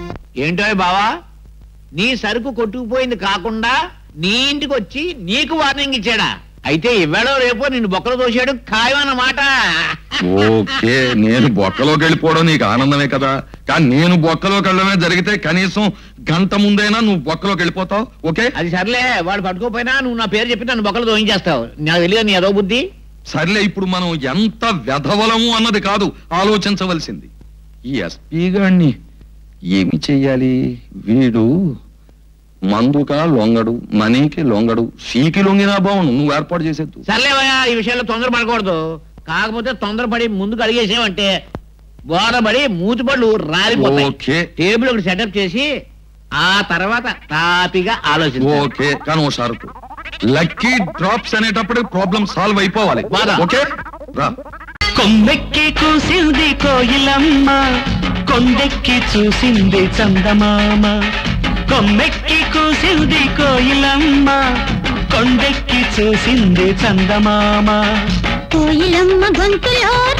ఏంటో బావా నీ సరుకు కొట్టుకుపోయింది కాకుండా నీ ఇంటికి వచ్చి నీకు వార్నింగ్ ఇచ్చాడా అయితే ఇవాళ రేపో నిన్ను బొక్కలు దోశాడు ఖాయమన్నమాట ఓకే నేను బొక్కలోకి వెళ్ళిపోవడం నీకు ఆనందమే కదా కానీ నేను బొక్కలోకి వెళ్ళడమే జరిగితే కనీసం గంట ముందైనా నువ్వు బొక్కలోకి వెళ్ళిపోతావు ఓకే అది సర్లే వాడు పట్టుకోపోయినా నువ్వు నా పేరు చెప్పి నన్ను బొక్కలు దోయించేస్తావు నాకు తెలియదు నీ అదో బుద్ధి సర్లే ఇప్పుడు మనం ఎంత వ్యధవలము అన్నది కాదు ఆలోచించవలసింది ఈ ఎస్పీ గాడిని ఏమి చెయ్యాలి వీడు మందుకా లొంగడు మనీకి లొంగడు షీకి లొంగినా బావును నువ్వు ఏర్పాటు చేసేద్దు సర్లేవయ్యా ఈ విషయంలో తొందరపడకూడదు కాకపోతే తొందరపడి ముందుకు అడిగేసావంటే గోడబడి మూతిపళ్ళు రాలిపోతాయి ఓకే టేబుల్ ఒకటి సెటప్ చేసి ఆ తర్వాత తాపిగా ఆలోచించు ఓకే కానీ ఓ షరతు లక్కీ డ్రాప్స్ అనేటప్పుడు ప్రాబ్లం సాల్వ్ అయిపోవాలి బాగా. ఓకే రా కొమ్మెక్కి కూసింది కోయిలమ్మ కొండెక్కి చూసింది చందమామ కొమ్మెక్కి కూసింది కోయిలమ్మ కొండెక్కి చూసింది చందమామ కోయిలమ్మ గొంతులో